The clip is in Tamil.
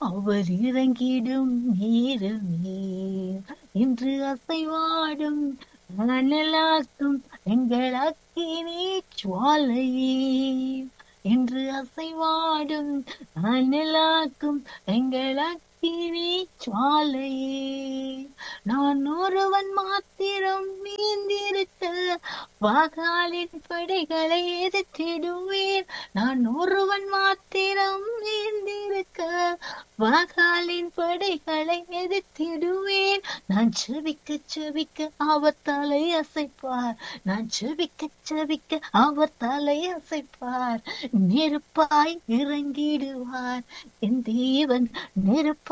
அவர் இறங்கிடும் நேரமே இன்று அசைவாடும் அனலாக்கும் எங்கள் அக்கினி ஜுவாலையே இன்று அசைவாடும் அனலாக்கும் எங்கள் அக்கினி ஜுவாலையே நான் ஒருவன் மாத்திரம் மீந்திருக்க வாகாலின் படைகளை எதிர்த்திடுவேன் நான் ஒருவன் மாத்திரம் மீந்திருக்க வாகாலின் படைகளை எதிர்த்திடுவேன் நான் செவிக்க செவிக்க அவர் தலை அசைப்பார் நான் செவிக்க செவிக்க அவர் தலை அசைப்பார் நெருப்பாய் இறங்கிடுவார் என் தேவன் நெருப்பாய்